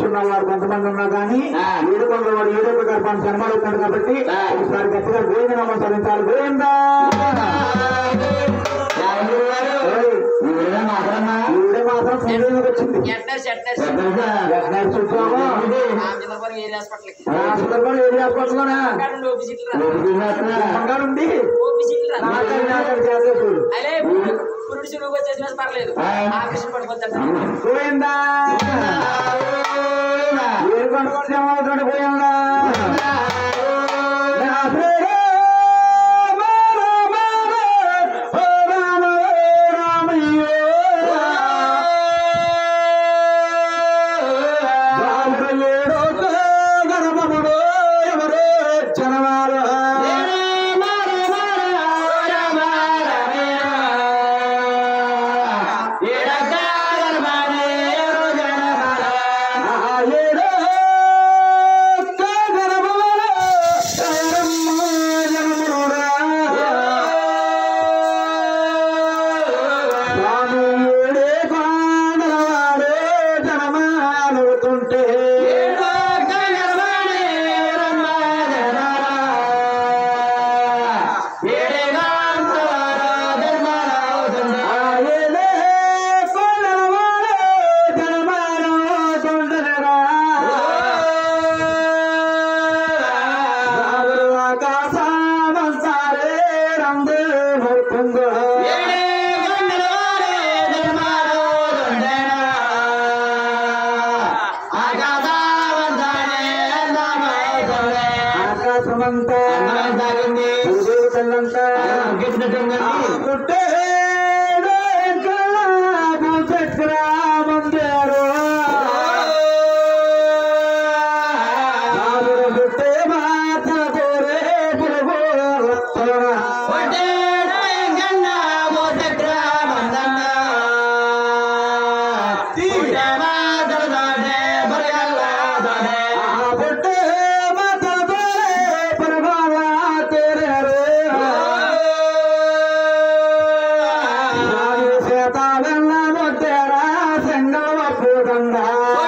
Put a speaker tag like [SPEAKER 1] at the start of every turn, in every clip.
[SPEAKER 1] అనుకున్న వారు కొంతమంది ఉన్నా కానీ
[SPEAKER 2] ఆ.
[SPEAKER 1] ఏడు కొండల వాడు ఏడో గర్భాన్ని జన్మలు అవుతాడు కాబట్టి
[SPEAKER 2] ఆ.
[SPEAKER 1] ఒకసారి గట్టిగా గోవింద నమస్కరించాలి గోవిందా ఏయ్, ఈవిడే మాత్రం సమయంలోకి వచ్చింది
[SPEAKER 3] ఎట్నర్స్ ఎట్నర్స్
[SPEAKER 1] ఎక్కడ చూసామో
[SPEAKER 3] రామచంద్రపురం ఏరియా హాస్పిటల్కి
[SPEAKER 1] హాస్పిటల్ కూడా ఏది హాస్పిటల్లోనా
[SPEAKER 3] అక్కడ ఉండి ఓపీ సీట్లు రా
[SPEAKER 1] బంగారు ఉంది
[SPEAKER 3] ఓపీ సీట్లు రా
[SPEAKER 1] నాకని నాకని చేస్తే చూడు
[SPEAKER 3] అలే పురుడు సులువుగా వచ్చేసినా పర్లేదు ఆకర్షణ పడిపోతాడు
[SPEAKER 1] గోవిందా ఏడు కొండ కూడా జమ అవుతాడు గోవిందా నా పేరు రామ రామ ఓ రామ రామయ్య రామయ్యేడో గణపముడో ఎవరో జనవారు ఏడో గణపముడో ఎవరమ్మ జనమురా స్వామి ఏడే కొండలవాడే జనమాలవుతుంటే ఆ ఏడే కొండలవాడే జనమాలవుతుంటేరా రాముడు ఆకాశమంతారే రంగు అవుతుందో ఆకాశమంతా భూదేవి తల్లంతా పుట్టేడు ఎక్కడాకు చక్రామందారు రాముడు పుట్టే మాత కోరే పురుగు రక్తరా. ఆ పుట్టే మాత కోరే పురుగు తేరే రాజు చేత వెళ్ళ ముద్దరా సంగమ పూదంగా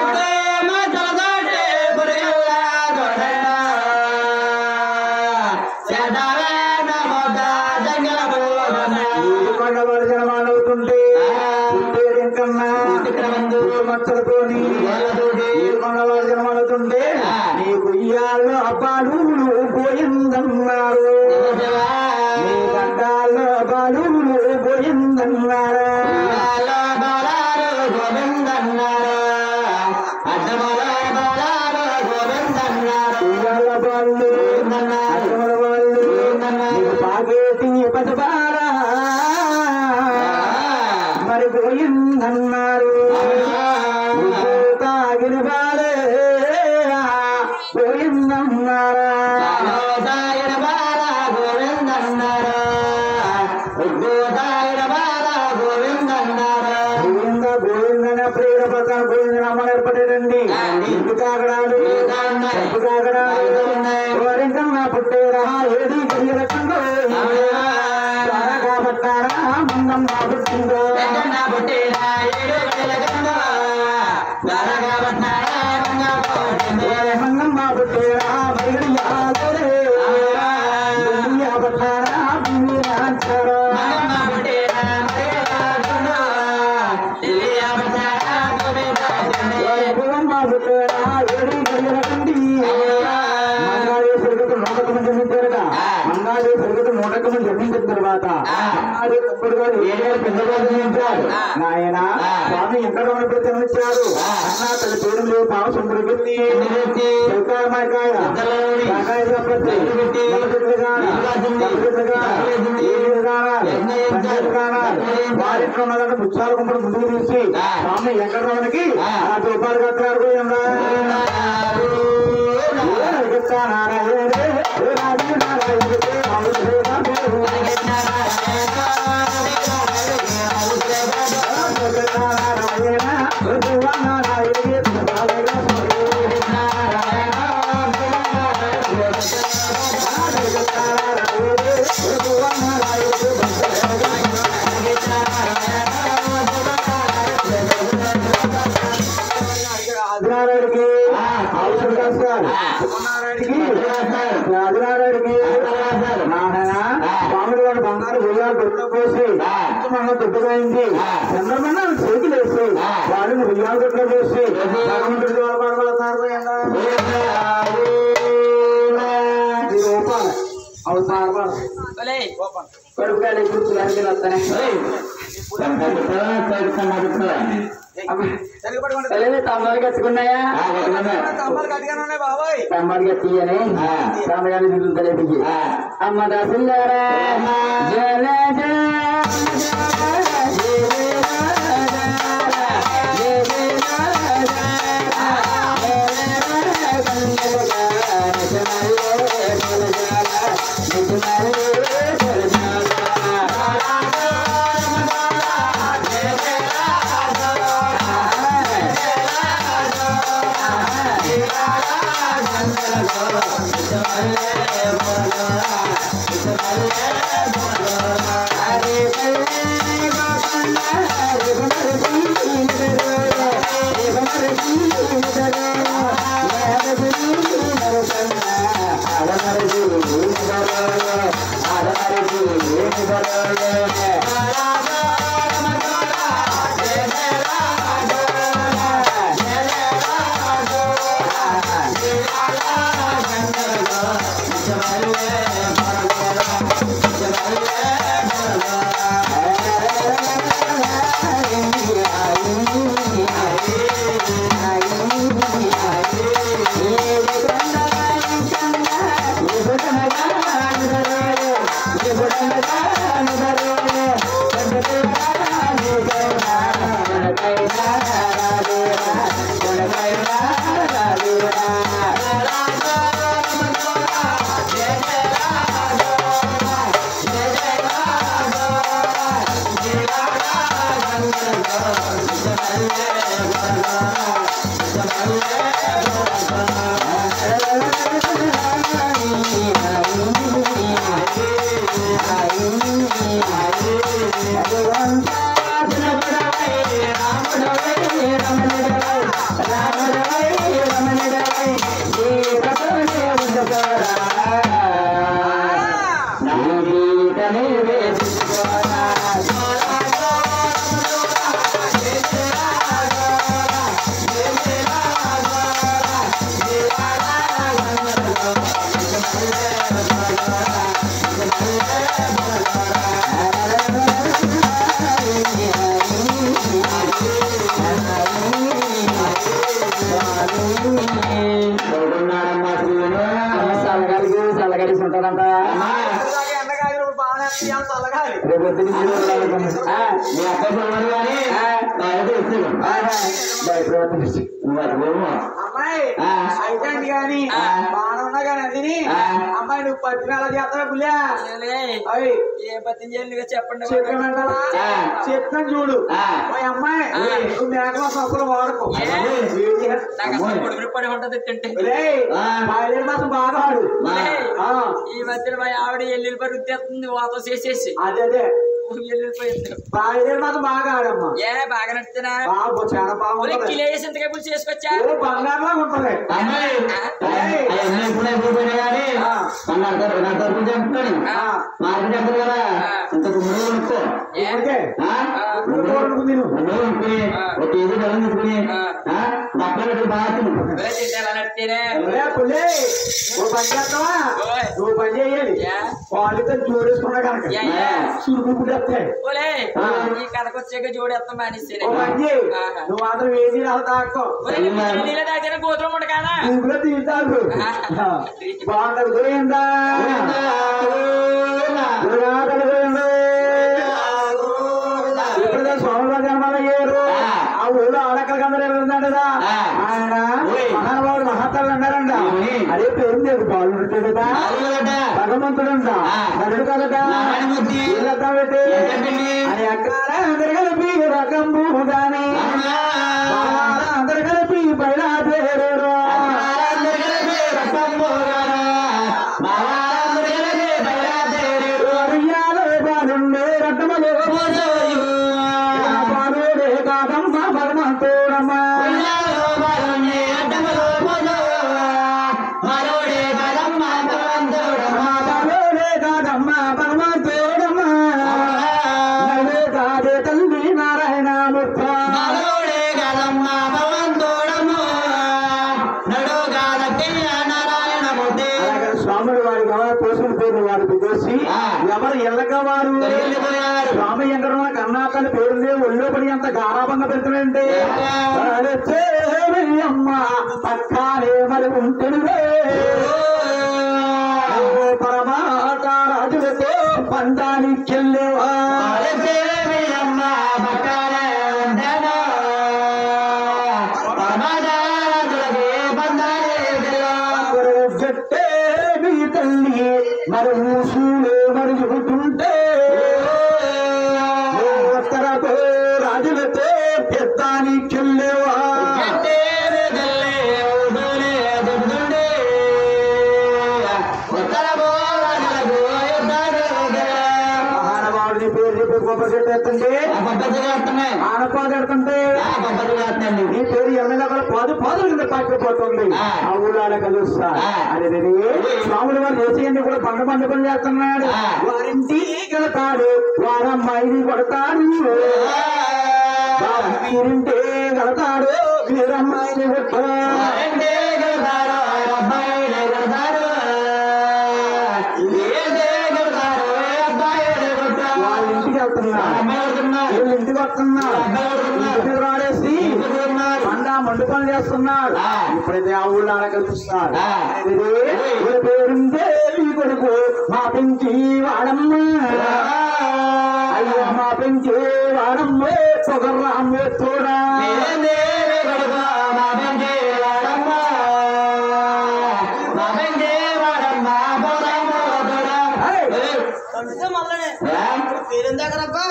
[SPEAKER 1] కొండవాడు జనమానవుతుంటే పుట్టేడింకన్నా మచ్చలతోని కొండవాడు జనమానవుతుంటే నీకు ఇయ్యాళ్ళు అబ్బాలు పోయిందన్నారు నీ గడ్డాల్లో అబ్బాలు పోయిందన్నారా ఇయ్యాళ్ళ వాళ్ళు అడ్డముల వాళ్ళు నీకు పాగేటి పదబారా మరి పోయిందన్నారు నువ్వు తాగిన బాలే పోయిందన్నారా గోవింద గోవిందన ప్రియుల పక్కన గోవిందన అమ్మ ఏర్పడేటండి ఇంటి కాగడాలు చెప్పు కాగడాలు గోరింకన్న పుట్టేరా ఏది గిరిరకంగా కాబట్టారా మంగమ్మ పుట్టిందో మంగమ్మ పుట్టేరా బయలు యాదరే పట్టారా భూమి రాచారా భూమమ్మ పుట్టేరా ఏది గిరిరకండి మంగాళి పెరుగుతూ నూటకమని జన్మించారట మంగాళి పెరుగుతూ నూటకమని జన్మించిన తర్వాత మంగాళి తప్పుడు గారు ఏడు పెద్దగా జన్మించారు నాయన స్వామి ఎక్కడ ఉన్నప్పుడు జన్మించారు అన్న తన పేరు లేవు పావ సుందరగిరి శంకరమాయకాయ కాకాయ సంపత్తి వారిట్లో ఉన్నదంటే ముత్యాల గుంపలు ముందుకు తీసి స్వామి వెంకటరమణకి ఆ రూపాయలు కట్టారు ఆదినారాయణకి అద్భుతమైంది
[SPEAKER 2] ఆ.
[SPEAKER 1] చంద్రమన్న చేతులు వేసి
[SPEAKER 2] ఆ.
[SPEAKER 1] వాళ్ళని ఉయ్యాలు కొట్లో వేసి
[SPEAKER 2] వేసి.
[SPEAKER 1] భగవంతుడి ద్వారా పడబడతారు ఈ రూపాలు అవి పాడబడదు
[SPEAKER 3] ఒలే
[SPEAKER 1] కడుపుకాయలు ఇప్పుడు చూడడానికి వస్తానే తమ్మాలు కట్టుకున్నాయా తమ్మాలు కట్టియని తమ్మగాని దిగులు తెలిపి అమ్మ దాసులారా జల సలగడికి సలగడిసి ఉంటుందంట రేపు పొద్దున్న
[SPEAKER 2] మీ అబ్బాయి సోమవారం కానీ నాయకుడు వచ్చాడు
[SPEAKER 1] బయట
[SPEAKER 2] నువ్వు అటుపోము
[SPEAKER 4] అమ్మాయి
[SPEAKER 2] ఆ.
[SPEAKER 4] అయితే గాని
[SPEAKER 2] ఆ.
[SPEAKER 4] బాగా ఉన్నా కానీ అందిని
[SPEAKER 2] ఆ.
[SPEAKER 4] అమ్మాయి నువ్వు పత్రికలు చేస్తావా పుల్యా
[SPEAKER 3] ఒలే
[SPEAKER 4] అవి
[SPEAKER 3] ఏ పత్తి చేయాలి చెప్పండి
[SPEAKER 4] చెప్పమంటావా
[SPEAKER 2] ఆ.
[SPEAKER 4] చెప్తాను చూడు
[SPEAKER 2] ఆ.
[SPEAKER 4] ఓ అమ్మాయి
[SPEAKER 3] ఆ.
[SPEAKER 4] నువ్వు మేకల సొప్పులు వాడుకో
[SPEAKER 3] ఏ?
[SPEAKER 4] వేడి చేస్తా.
[SPEAKER 3] నాకు అసలు పొడుగులు పడి ఉంటది తింటే
[SPEAKER 4] ఒరేయ్,
[SPEAKER 2] ఆ.
[SPEAKER 4] బయలుదేరి మాత్రం బాగా ఆడు
[SPEAKER 3] ఒలేయ్,
[SPEAKER 4] ఆ,
[SPEAKER 3] ఈ మధ్యన మా ఆవిడ ఎల్లుల్లి పడి ఉత్తేస్తుంది వాతో చేసేసి
[SPEAKER 4] అదే అదే
[SPEAKER 3] ఎల్లుల్లిపోయింది
[SPEAKER 4] బయలుదేరి మాత్రం బాగా ఆడమ్మా
[SPEAKER 3] ఏ బాగా నడుతున్నా
[SPEAKER 4] బాబు చాలా
[SPEAKER 3] ఒరే
[SPEAKER 4] బాగుంటుంది
[SPEAKER 3] కిలేసి ఇంతకే పులుసు చేసుకొచ్చా
[SPEAKER 4] ఓ బంగారులా ఉంటుంది
[SPEAKER 2] అమ్మాయి
[SPEAKER 4] ఏయ్.
[SPEAKER 2] అవన్నీ ఎప్పుడు అయిపోయినా కానీ
[SPEAKER 4] ఆ.
[SPEAKER 2] మన అర్థం నా తరపు చెప్తున్నాను
[SPEAKER 4] ఆ.
[SPEAKER 2] మార్కెట్ వెళ్తారు కదా
[SPEAKER 3] ఆ.
[SPEAKER 2] ఇంత కుమ్మడి కొనుక్కో
[SPEAKER 3] ఏ?
[SPEAKER 4] ఓకే
[SPEAKER 2] ఆ?
[SPEAKER 4] ఇప్పుడు కోరుకుంది నువ్వు
[SPEAKER 2] ముందు కొనుక్కుని
[SPEAKER 3] ఆ.
[SPEAKER 2] ఒక కేజీ బెల్లం తీసుకుని
[SPEAKER 3] ఆ.
[SPEAKER 2] డబ్బా పెట్టి బాగా తిను
[SPEAKER 3] ఒరే తింటే ఎలా నడితేనే
[SPEAKER 4] ఒరే పుల్లే ఓ పని చేస్తావా
[SPEAKER 3] ఓయ్.
[SPEAKER 4] నువ్వు పని చేయాలి
[SPEAKER 3] ఏ?
[SPEAKER 4] వాళ్ళతో జోడేసుకున్నా కనుక
[SPEAKER 3] ఏ, ఏ?
[SPEAKER 4] సురుకు పుట్టేస్తాయి
[SPEAKER 3] ఓలే
[SPEAKER 4] ఆ.
[SPEAKER 3] ఈ కథకు వచ్చాక జోడేస్తాం మానేస్తేనే
[SPEAKER 4] ఓ పని చేయి
[SPEAKER 3] ఆహా.
[SPEAKER 4] నువ్వు మాత్రం వేసి రాదు తాక్కో
[SPEAKER 3] ఒరే నీళ్ళ తాగితేనే గోత్రం ఉండ కదా
[SPEAKER 4] నువ్వులో తీరుతారు బాగుంటది గోయిందా దుర్గాకలు గోయిందా ఇప్పుడు స్వామివారి జన్మలు అయ్యారు
[SPEAKER 2] ఆ.
[SPEAKER 4] ఆ ఊళ్ళో ఆడక్కలకి అందరూ వెళ్తుందంటదా
[SPEAKER 2] ఆ.
[SPEAKER 4] ఆయన
[SPEAKER 2] ఓయ్.
[SPEAKER 4] మహానుభావుడు మహాత్ములు అన్నారంట
[SPEAKER 2] ఓయ్.
[SPEAKER 4] అదే పేరు లేదు బాలు కదా భగవంతుడంట
[SPEAKER 2] ఆ.
[SPEAKER 4] నరుడు కదట
[SPEAKER 2] నారాయణమూర్తి.
[SPEAKER 4] వీళ్ళంతా పెట్టి
[SPEAKER 2] ఎంతమంది?
[SPEAKER 4] అని అక్కడ అందరు కలిపి రకం భూదాని అందరు కలిపి పైన పేరు ఉయ్యాలో బాలుండే రకములు బాలుడే కాదమ్మ భగవంతుడమ్మా బాలుడే కాదమ్మ భగవంతుడమ్మా నవ్వే కాదే స్వామి వెంకటరమణ కన్నాకని పేరుంది ఒళ్ళో పడి అంత గారాభంగా పెడుతున్నాయంటే అమ్మ పక్కానే మరి ఉంటుంది పరమాట రాజులతో పందానికి వెళ్ళేవా జట్టే మీ తల్లి మరి మూసులే మరి చెబుతుంటే ఉత్తరతో రాజులతో పెద్దానికి వెళ్ళేవా ఆనవాడిని పేరు చెప్పి గొప్ప చెట్టేస్తుంటే ఆనపాదు ఎడుతుంటే నీ పేరు ఎమ్మెల్యే కూడా పాదు పాదుల కింద పాకిపోతుంది
[SPEAKER 2] ఆ.
[SPEAKER 4] ఆ ఊళ్ళో కలుస్తా
[SPEAKER 2] ఆ.
[SPEAKER 4] అదే స్వాములు వారు చేసేయండి కూడా పండు పండు పనులు చేస్తున్నాడు
[SPEAKER 2] ఆ.
[SPEAKER 4] వారింటి వెళతాడు వారమ్మాయిని కొడతాడు వీరింటే వెళతాడు వీరమ్మాయిని కొడతాడు వాళ్ళ ఇంటికి వెళ్తున్నాడు వీళ్ళ ఇంటికి వస్తున్నాడు ఇంటికి రాడేసి పండ మండు పనులు చేస్తున్నాడు
[SPEAKER 2] ఆ.
[SPEAKER 4] ఇప్పుడైతే ఆ ఊళ్ళో ఆడ కల్పిస్తున్నాడు
[SPEAKER 2] ఆ.
[SPEAKER 4] ఇదే పేరుందే ఈ కొడుకు మా పెంచి వాడమ్మ అయ్యో మా పెంచి వాడమ్మ పొగర్రామ్మే తోడా
[SPEAKER 3] అందుకే మళ్ళనే పేరు దగ్గరబ్బా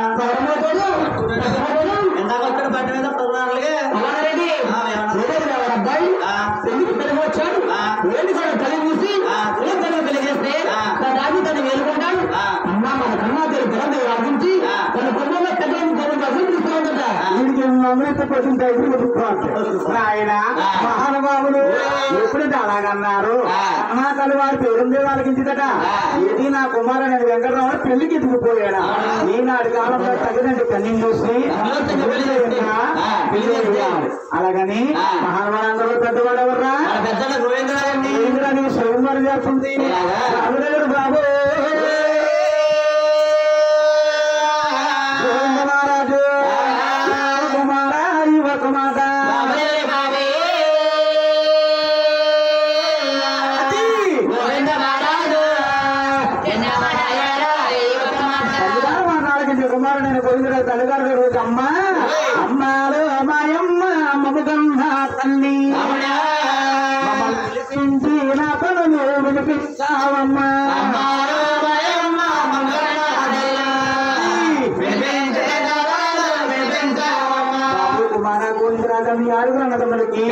[SPEAKER 2] ఇందాక వచ్చాడు బండి మీద పదనాలుగే అబ్బాయి పెళ్లికి పెళ్లి వచ్చాడు ఏంటి కూడా తల్లి చూసి ఏం తల్లి పెళ్లి చేస్తే తన రాజు తను వేలుకుంటాడు అమ్మ మన కన్నా పేరు పిల్లలు రాజించి తన కుటుంబంలో పెద్ద కొడుకు అసలు తీస్తూ ఉందట
[SPEAKER 4] వీడికి అమృత కోసం ఆయన
[SPEAKER 2] ఆ.
[SPEAKER 4] మహానుభావులు ఎప్పుడైతే అలాగన్నారు
[SPEAKER 2] ఆ.
[SPEAKER 4] అన్నాకలు వారి పేరుండే వాళ్ళకి ఇంటిదట
[SPEAKER 2] ఆ.
[SPEAKER 4] ఇది నా కుమారుడు వెంకటరావు పెళ్లికి ఎత్తుకుపోయాడా
[SPEAKER 2] ఆ.
[SPEAKER 4] ఈనాడు కాలంలో తగినండి కన్నీ చూసి
[SPEAKER 2] ఆలోచన పెళ్లి చేస్తే, ఆ, పెళ్లి చేస్తే.
[SPEAKER 4] అలాగని
[SPEAKER 2] ఆ.
[SPEAKER 4] మహానుభావులందరూ పెద్దవాడు ఎవర్రా
[SPEAKER 2] మన పెద్దల గోవిందరాజండి
[SPEAKER 4] ఏంద్రాని స్వయంవరం చేస్తుంది
[SPEAKER 2] ఎలాగా?
[SPEAKER 4] రాముడు బాబు గోవింద మహారాజు కుమార యువక మాత తల్లిగారు మాట్లాడుకుంటే కుమారుడైన గోవిందరాజు తల్లిగారు రోజు అమ్మ అమ్మాలు అమ్మాయమ్మ అమ్మము కన్నా తల్లి మమ్మల్ని పిలిపించి నా పనులు వినిపించావమ్మా బాబు కుమార గోవిందరాజు మీ ఆరుగురు అన్నదమ్ములకి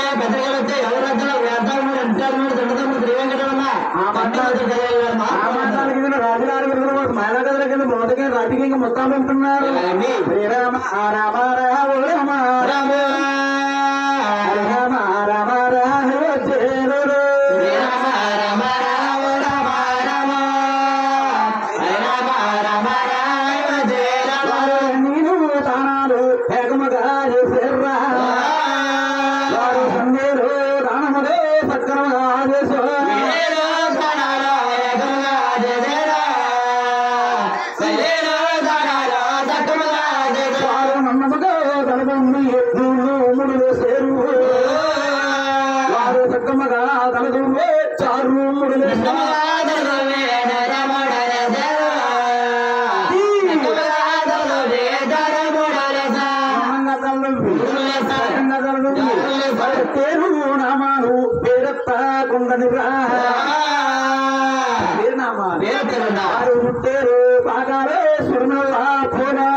[SPEAKER 4] ఆ మాట్లాడి కింద రాజుగారి కింద మహిళల కింద మొదటి రాజకీయంగా మొత్తం ఉంటున్నారు శ్రీరామ రామ రామ రామ రామ రామ రామ చేరుడు నీరు తానాలు వేగముగా చేసేర్రా వారు సందేరు దానములే సక్రమగా చేసో వారు నన్నముగా తలదొమ్మి ఎత్తులు ముడులు సేరు వారు సక్రమగా తలదొమ్మి చారు ముడులు పేరు నామాలు పేరత్త కొండనిరా పేరునామాలు వారు ముట్టేరు బాగాలే సుర్మల్లా పోరా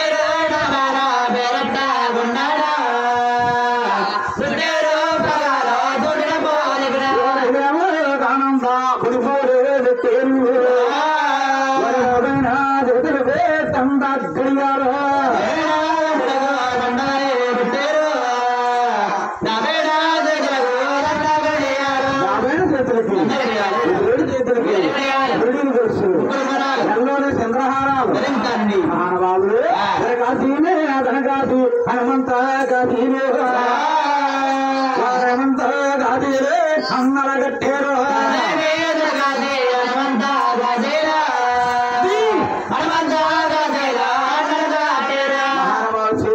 [SPEAKER 4] ఆనంద పులిపోరే పేరు వరదైన ఎదురువే తండ గడియాలో నావేణ చేతులకి ఏడు చేతులకి బిల్డింగ్ తెలుసు ఎల్లోని చంద్రహారాలు మానవాళ్ళు కాశీనే కాశీ హనుమంత కాశీనే హనుమంత కాశీరే అన్నల గట్టేరు
[SPEAKER 2] హనుమంత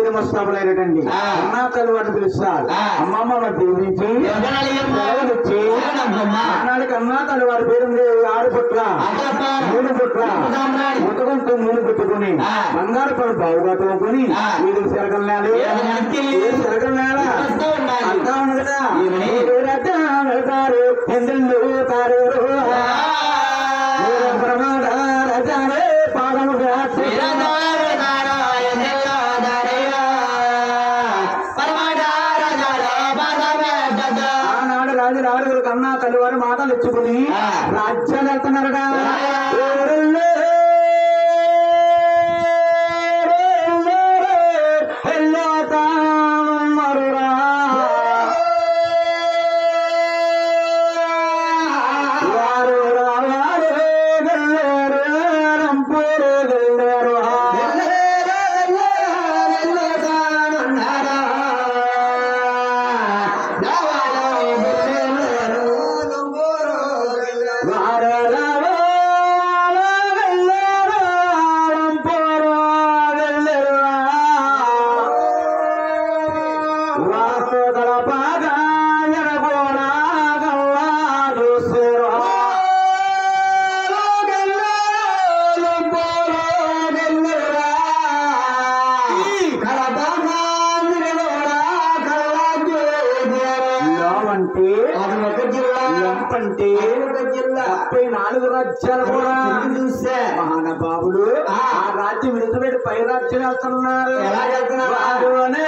[SPEAKER 1] పెద్ద ముస్తాబులైనటండి
[SPEAKER 2] ఆ.
[SPEAKER 1] అన్నా తల్లి వారిని పిలుస్తారు
[SPEAKER 2] ఆ.
[SPEAKER 1] అమ్మమ్మ వారు దీవించి సెలవులిచ్చి ఆనాడికి అన్నా తల్లి వారి పేరు ఉంది ఆరు పుట్ల మూడు పుట్ల ముతకంతో మూడు పెట్టుకుని
[SPEAKER 2] ఆ.
[SPEAKER 1] బంగారు పడు బావుగా తోముకుని
[SPEAKER 2] ఆ.
[SPEAKER 1] వీధికి సెరగల నేల
[SPEAKER 2] ఎరగనెత్తి.
[SPEAKER 1] సెరగల నేల
[SPEAKER 2] వస్తూ ఉండాలి.
[SPEAKER 1] అంతా ఉంది కదా
[SPEAKER 2] ఈమెని.
[SPEAKER 1] ఊరట వెళ్తారు ఎందుకు తారు ప్రమాద రచనే పాదము వ్యాసి ఆనాడు రాజు ఆరుగురు కన్నా తల్లివారు మాటలు ఇచ్చుకుని
[SPEAKER 2] ఆ.
[SPEAKER 1] రాజ్యాలు వెళ్తున్నారట వారు రావారు గెల్లేరు రంపూరు గెల్లేరు వారు రావారు గెల్లేరు రంపూరు గెల్లేరు వారు తలపాగా ఎరగోడా గల్లా చూసేరు అంటే ఎంపంటే ముప్పై నాలుగు రాజ్యాలు కూడా చూసే మహానుభావులు ఆ రాజ్యం విడిచిపెట్టి పై రాజ్యం వెళ్తున్నారు
[SPEAKER 2] ఎలా వెళ్తున్నారు?
[SPEAKER 1] వారునే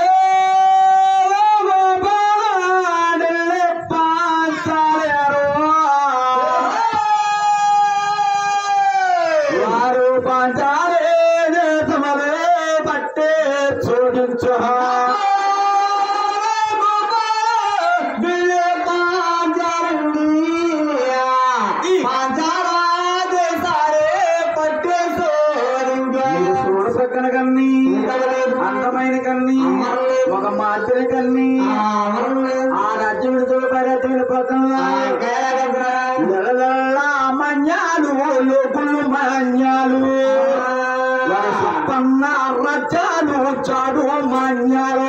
[SPEAKER 1] పోవాడెల్లే పాంచాలేరు. వారు పాంచాలే దేశమలే పట్టే చూడించు మీరు చూడసక్కన కన్ని అందమైన కన్ని ఒక మాదిరి కన్ని ఆ రాజ్యం విడుదల పర్యటన వెళ్ళిపోతున్నా నెలల మన్యాలు లోకులు మన్యాలు వారి సప్పన్న రచ్చాలు చాడు మన్యాలు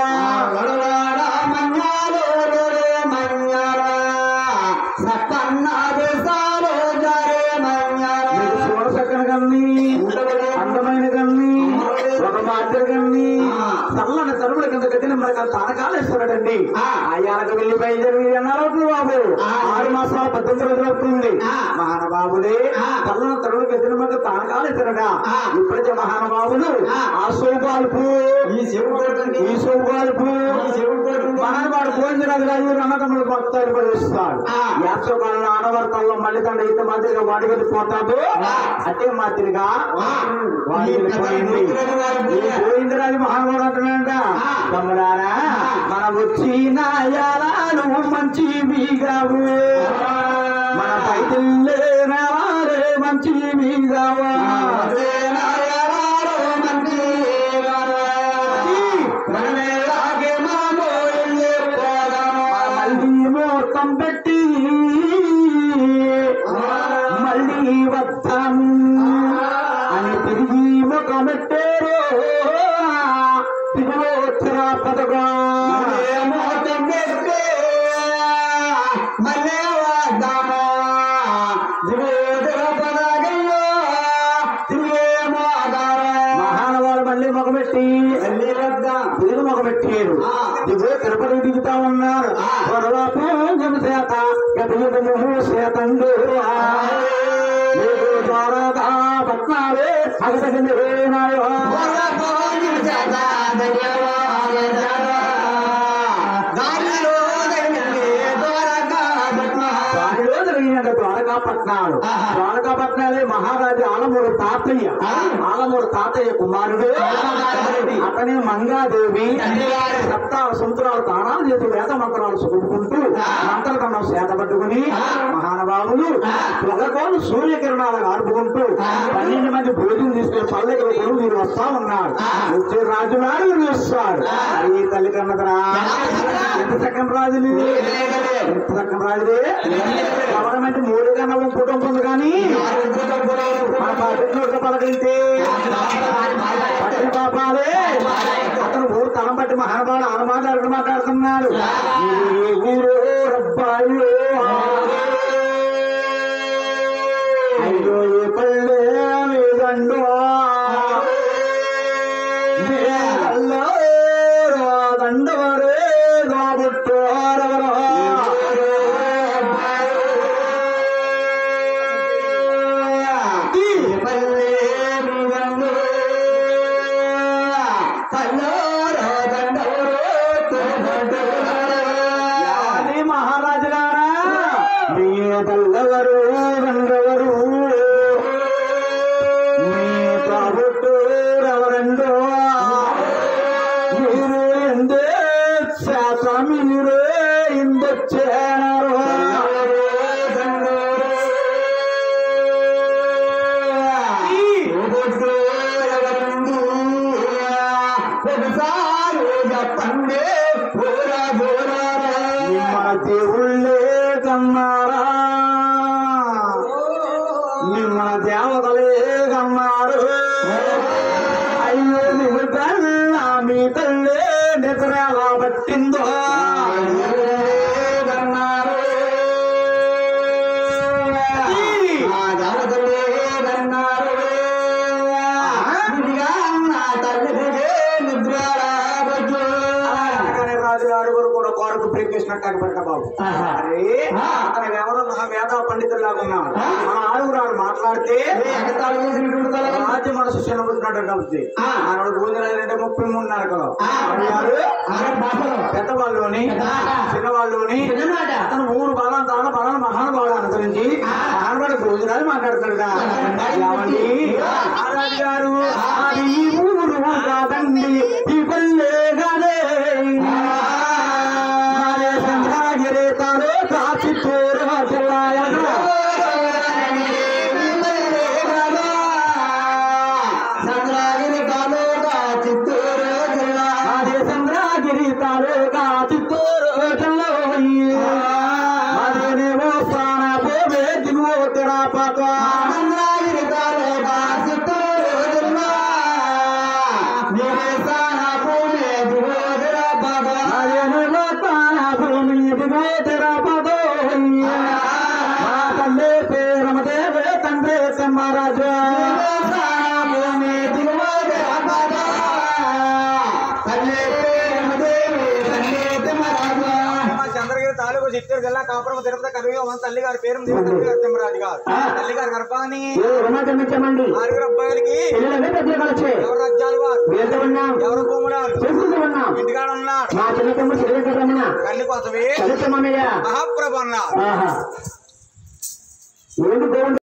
[SPEAKER 1] మీరు చూడసక్కన కన్ని అందమైన కన్ని ఒక మాదిరి కన్ని చల్లని తరువుల కింద కట్టిన మనకు తానకాలేశ్వరుడండి ఆయాలకు వెళ్ళి బయలుదేరి ఎన్నారవుతుంది బాబు ఆరు మాసాల పద్దెనిమిది రోజులు అవుతుంది మహానుభావుడే చల్లని తరువుల కట్టిన మనకు తానకాలేశ్వరుడా ఇప్పటికే మహానుభావులు ఆ సౌగాల్పు ఈ సౌగాల్పు మహానుభావుడు భోజనరాజు గారు అన్నదమ్ములు భక్తాలు పడిస్తాడు యాత్రకాలను ఆడవర్తల్లో మళ్ళీ తండ్రి అయితే మాదిరిగా వాడి వెళ్ళిపోతాడు అదే మాదిరిగా వాడి వెళ్ళిపోయింది ఈ గోవిందరాజు మహానుభావుడు అంటున్నాడంట తమ్ముడారా మన వచ్చిన యాలాలు మంచి మీగావు మన పైతిల్లే రావాలే మంచి మీగావా మళ్ళీ ముహూర్తం పెట్టి మళ్ళీ వస్తాము అని తిరిగి ముఖమెట్టారు తిరువోత్తర పదగా మహానవాడు మళ్ళీ మొగబెట్టి తిరుగు మొగబెట్టారు దిగువ తిరుపతి దిగుతా ఉన్నారు పొరవపు చేత గతయుగము చేతండు ద్వారదా పట్నాలే అగతగినాయో దానిలో జరిగిన ద్వారకా పట్నాలు ద్వారకా పట్నాలే మహారాజు ఆలమూరు తాతయ్య ఆలమూరు తాతయ్య కుమారుడు అతనే మంగాదేవి సప్త సముద్రాలు తానాలు చేసి వేద మంత్రాలు చదువుకుంటూ మంత్రకన్నం చేత పట్టుకుని మహానుభావులు పొగకోలు సూర్యకిరణాలు ఆర్పుకుంటూ పన్నెండు మంది భోజనం తీసుకుని పల్లెకి కొడుకు మీరు వస్తా ఉన్నారు వచ్చే రాజు నాడు చూస్తాడు అరే తల్లి కన్నదరా ఎంత చక్కని రాజులు ఎంత చక్కని రాజులే గవర్నమెంట్ మూడు కన్నా కుటుంబం ఉంది కానీ మన పార్టీలో పలకంటే పట్టిన పాపాలే అతను
[SPEAKER 4] అలాంటి మహానుభావుడు ఆయన మాట్లాడుతూ మాట్లాడుతున్నాడు ఇది ఏ ఊరు రబ్బాయో అయ్యో ఏ పల్లె మీదండు దండవరే మహారాజులారా మీ తల్లవరు రంగవరు మీ ప్రభుత్వరెవరండో మీరు ఎందే శాస్త్రమీరే ఇందొచ్చేనారు మన దేవుళ్ళే కన్నారా మిమ్మల దేవతలే కన్నారు అయ్యో నువ్వు కన్నా మీ తల్లే నిద్ర ఎలా పట్టిందో కన్నారు రాజుగారు కూడా కోరకు ప్రీకేసినట్టు అక్కడిక బాబు అరే అతను ఎవరో మహా వేద పండితుల్లాగా ఉన్నాడు మన ఆరుగురాడు మాట్లాడితే రాజ్య మనసు చిన్నబుద్ధినట్టు కలిసి ఆనాడు భోజనాలు అంటే ముప్పై మూడు నరకలు పెద్దవాళ్ళుని చిన్నవాళ్ళుని అతను మూడు బలం తాను బలం మహానుభావుడు అనుసరించి మహానుభావుడు భోజనాలు మాట్లాడతాడు ఏమండి ఆరాజు గారు అది ఈ ఊరు కాదండి ఈ పల్లె కాదే మారే సంధ్యాగిరి తాను కాచి తోరు అదే చంద్రగిరి తాలూకా చిత్తూరు జిల్లా అదేనేమో ప్రాణ పోవే దిగువ తిరాపత చంద్రగిరి తాలూకా చిత్తూరు జిల్లా అదేనేమో ప్రాణ భూమి దిగువ తిరాపత మా తల్లి పేరమ దేవే తండ్రి సింహరాజు భూమి దిగువ తిరాపత చంద్రగిరి తాలూకు చిత్తూరు జిల్లా కాపురం తిరుపతి కవిగా మన తల్లి గారి పేరు తిమ్మరాజు గారు తల్లి గారి గర్భాన్ని
[SPEAKER 2] రుణాచరించమండి
[SPEAKER 4] ఆరుగురు అబ్బాయిలకి
[SPEAKER 2] పిల్లలమే పెద్దలు కలిసి
[SPEAKER 4] ఎవరు రాజ్యాలు వారు
[SPEAKER 2] వెళ్తూ ఉన్నాం
[SPEAKER 4] ఎవరు భూములు
[SPEAKER 2] చేసుకుంటూ ఉన్నాం
[SPEAKER 4] ఇంటికాడ ఉన్నారు
[SPEAKER 2] మా చిన్న తమ్ముడు చదివించమన్న
[SPEAKER 4] తల్లి కోసమే
[SPEAKER 2] చదువుతామయ్యా
[SPEAKER 4] మహాప్రభు అన్నారు
[SPEAKER 2] ఆహా ఏంటి బాగుంది